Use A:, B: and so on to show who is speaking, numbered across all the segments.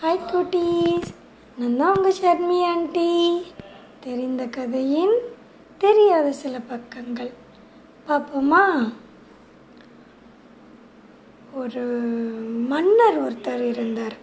A: hi குட்டீஸ் நான் தான் உங்கள் ஷர்மி ஆண்டி தெரிந்த கதையின் தெரியாத சில பக்கங்கள் பார்ப்போமா ஒரு மன்னர் ஒருத்தர் இருந்தார்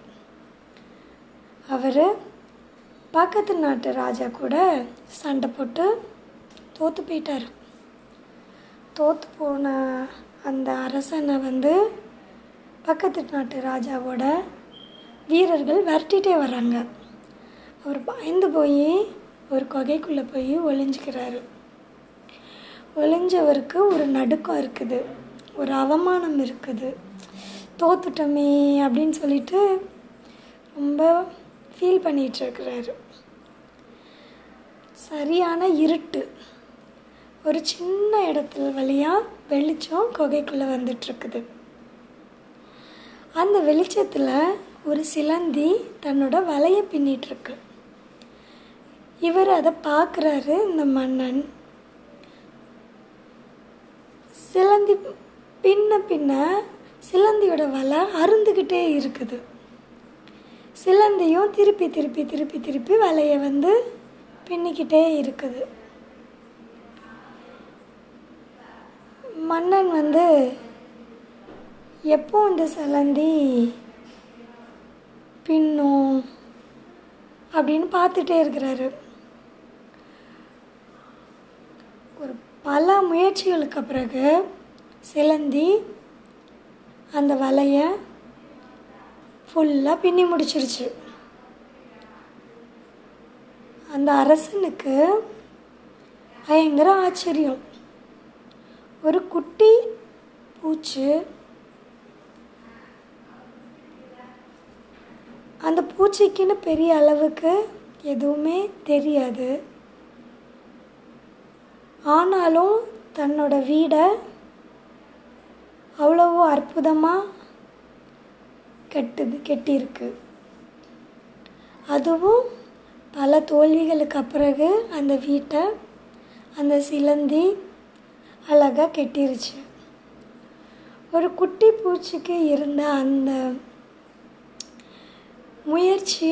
A: அவர் பக்கத்து நாட்டு ராஜா கூட சண்டை போட்டு தோற்று போயிட்டார் தோற்று போன அந்த அரசனை வந்து பக்கத்து நாட்டு ராஜாவோட வீரர்கள் விரட்டிகிட்டே வர்றாங்க அவர் பயந்து போய் ஒரு குகைக்குள்ளே போய் ஒளிஞ்சிக்கிறாரு ஒளிஞ்சவருக்கு ஒரு நடுக்கம் இருக்குது ஒரு அவமானம் இருக்குது தோத்துட்டோமே அப்படின்னு சொல்லிட்டு ரொம்ப ஃபீல் பண்ணிகிட்ருக்கிறாரு சரியான இருட்டு ஒரு சின்ன இடத்துல வழியாக வெளிச்சம் குகைக்குள்ளே வந்துட்டுருக்குது அந்த வெளிச்சத்தில் ஒரு சிலந்தி தன்னோட வலையை பின்னிட்டுருக்கு இவர் அதை பார்க்குறாரு இந்த மன்னன் சிலந்தி பின்ன பின்ன சிலந்தியோட வலை அருந்துக்கிட்டே இருக்குது சிலந்தியும் திருப்பி திருப்பி திருப்பி திருப்பி வலையை வந்து பின்னிக்கிட்டே இருக்குது மன்னன் வந்து எப்போ இந்த சிலந்தி பின்னும் அப்படின்னு பார்த்துட்டே இருக்கிறாரு ஒரு பல முயற்சிகளுக்கு பிறகு சிலந்தி அந்த வலையை ஃபுல்லாக பின்னி முடிச்சிருச்சு அந்த அரசனுக்கு பயங்கர ஆச்சரியம் ஒரு குட்டி பூச்சு அந்த பூச்சிக்குன்னு பெரிய அளவுக்கு எதுவுமே தெரியாது ஆனாலும் தன்னோட வீடை அவ்வளவோ அற்புதமாக கெட்டுது கெட்டியிருக்கு அதுவும் பல தோல்விகளுக்கு பிறகு அந்த வீட்டை அந்த சிலந்தி அழகாக கெட்டிருச்சு ஒரு குட்டி பூச்சிக்கு இருந்த அந்த முயற்சி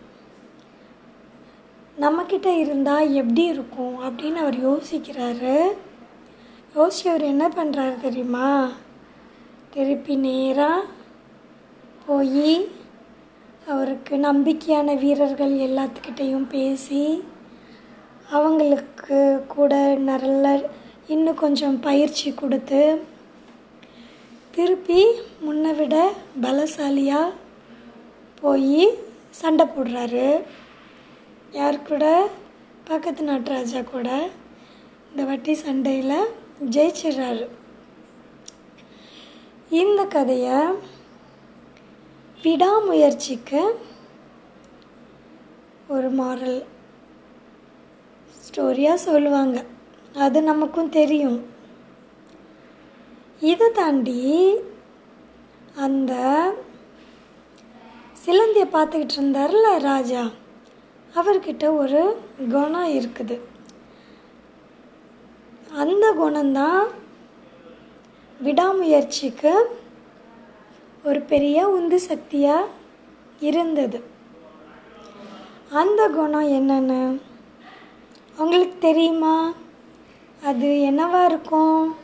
A: நம்மக்கிட்ட இருந்தால் எப்படி இருக்கும் அப்படின்னு அவர் யோசிக்கிறாரு யோசிச்சு அவர் என்ன பண்ணுறாரு தெரியுமா திருப்பி நேராக போய் அவருக்கு நம்பிக்கையான வீரர்கள் எல்லாத்துக்கிட்டேயும் பேசி அவங்களுக்கு கூட நல்ல இன்னும் கொஞ்சம் பயிற்சி கொடுத்து திருப்பி முன்னை விட பலசாலியாக போய் சண்டை போடுறாரு யார் கூட பக்கத்து நாட்டு ராஜா கூட இந்த வட்டி சண்டையில் ஜெயிச்சிடுறாரு இந்த கதையை விடாமுயற்சிக்கு ஒரு மாரல் ஸ்டோரியாக சொல்லுவாங்க அது நமக்கும் தெரியும் இதை தாண்டி அந்த சிலந்தியை பார்த்துக்கிட்டு இருந்தார்ல ராஜா அவர்கிட்ட ஒரு குணம் இருக்குது அந்த குணம்தான் விடாமுயற்சிக்கு ஒரு பெரிய உந்து சக்தியாக இருந்தது அந்த குணம் என்னென்னு உங்களுக்கு தெரியுமா அது என்னவா இருக்கும்